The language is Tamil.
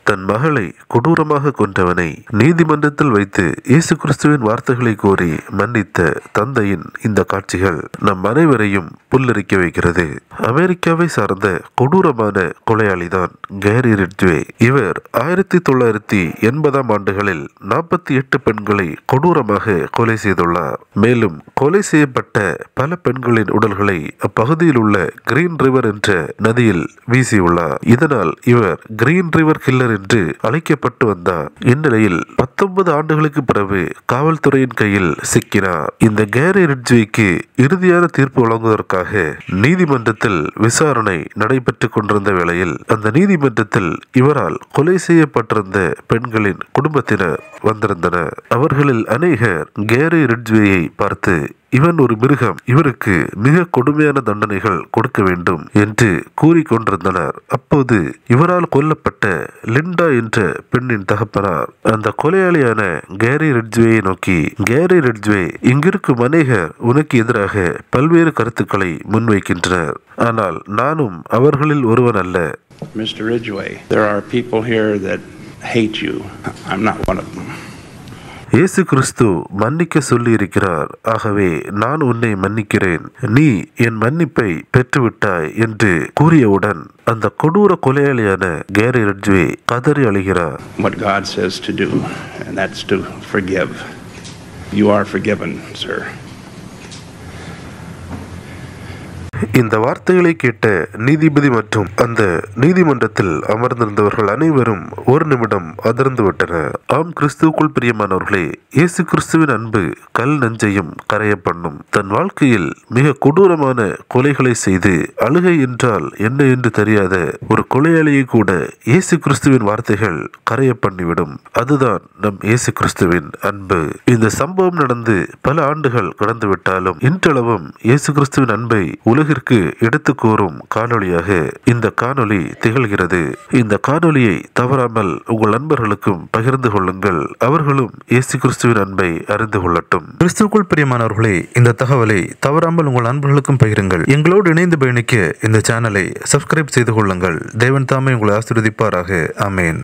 தன் மகளை கொடூரமாக கொன்றவனை நீதிமன்றத்தில் வைத்து இயேசு கிறிஸ்துவின் வார்த்தைகளை கோரி மன்னித்த தந்தையின் இந்த காட்சிகள் நம் அனைவரையும் புல்லரிக்க வைக்கிறது அமெரிக்காவை சார்ந்த கொடூரமான கொலையாளிதான் கேரி ரிட்ஜ்வே இவர் ஆயிரத்தி தொள்ளாயிரத்தி எண்பதாம் ஆண்டுகளில் நாற்பத்தி எட்டு பெண்களை கொடூரமாக கொலை செய்துள்ளார் மேலும் கொலை செய்யப்பட்ட பல பெண்களின் உடல்களை அப்பகுதியில் உள்ள கிரீன் ரிவர் என்ற நதியில் வீசியுள்ளார் இதனால் இவர் கிரீன் ரிவர் கில்லர் என்று அழைக்கப்பட்டு வந்தார் இந்நிலையில் பத்தொன்பது ஆண்டுகளுக்கு பிறகு காவல்துறையின் கையில் சிக்கினார் இந்த கேரி ரிட்ஜ்விக்கு இறுதியான தீர்ப்பு வழங்குவதற்காக நீதிமன்றத்தில் விசாரணை நடைபெற்றுக் கொண்டிருந்த வேளையில் அந்த நீதிமன்றத்தில் இவரால் கொலை செய்யப்பட்டிருந்த பெண்களின் குடும்பத்தினர் வந்திருந்தனர் அவர்களில் அநேகர் கேரி ரிட்ஜ்வேயை பார்த்து இவன் ஒரு மிருகம் இவருக்கு மிக கொடுமையான தண்டனைகள் கொடுக்க வேண்டும் என்று கூறிக்கொண்டிருந்தனர் அப்போது இவரால் கொல்லப்பட்ட லிண்டா என்ற பெண்ணின் தகப்பனார் அந்த கொலையாளியான கேரி ரிட்ஜ்வேயை நோக்கி கேரி ரிட்ஜ்வே இங்கிருக்கும் அநேகர் உனக்கு எதிராக பல்வேறு கருத்துக்களை முன்வைக்கின்றனர் ஆனால் நானும் அவர்களில் ஒருவன் அல்ல Mr. Ridgway, there are people here that hate you. I'm not one of them. இயேசு கிறிஸ்து மன்னிக்க சொல்லி இருக்கிறார் ஆகவே நான் உன்னை மன்னிக்கிறேன் நீ என் மன்னிப்பை பெற்றுவிட்டாய் என்று கூறியவுடன் அந்த கொடூர கொலையாளியான கேரி ரட்ஜ்வே கதறி அழுகிறார் What God says to do, and that's to forgive. You are forgiven, sir. இந்த வார்த்தைகளை கேட்ட நீதிபதி மற்றும் அந்த நீதிமன்றத்தில் அமர்ந்திருந்தவர்கள் அனைவரும் ஒரு நிமிடம் அதிர்ந்து விட்டனர் ஆம் கிறிஸ்துவுக்குள் பிரியமானவர்களே இயேசு கிறிஸ்துவின் அன்பு கல் நெஞ்சையும் கரைய பண்ணும் தன் வாழ்க்கையில் மிக கொடூரமான கொலைகளை செய்து அழுகை என்றால் என்ன என்று தெரியாத ஒரு கொலையாளியை கூட இயேசு கிறிஸ்துவின் வார்த்தைகள் கரைய பண்ணிவிடும் அதுதான் நம் இயேசு கிறிஸ்துவின் அன்பு இந்த சம்பவம் நடந்து பல ஆண்டுகள் கடந்து விட்டாலும் இன்றளவும் இயேசு கிறிஸ்துவின் அன்பை உலகிற்கு எடுத்து கூறும் காணொளியாக இந்த காணொளி திகழ்கிறது இந்த காணொளியை தவறாமல் உங்கள் நண்பர்களுக்கும் பகிர்ந்து கொள்ளுங்கள் அவர்களும் இயேசு கிறிஸ்துவின் அன்பை அறிந்து கொள்ளட்டும் கிறிஸ்துவுக்குள் பிரியமானவர்களே இந்த தகவலை தவறாமல் உங்கள் நண்பர்களுக்கும் பகிருங்கள் எங்களோடு இணைந்து பயணிக்க இந்த சேனலை சப்ஸ்கிரைப் செய்து கொள்ளுங்கள் தேவன் தாமே உங்களை ஆசீர்வதிப்பாராக ஆமேன்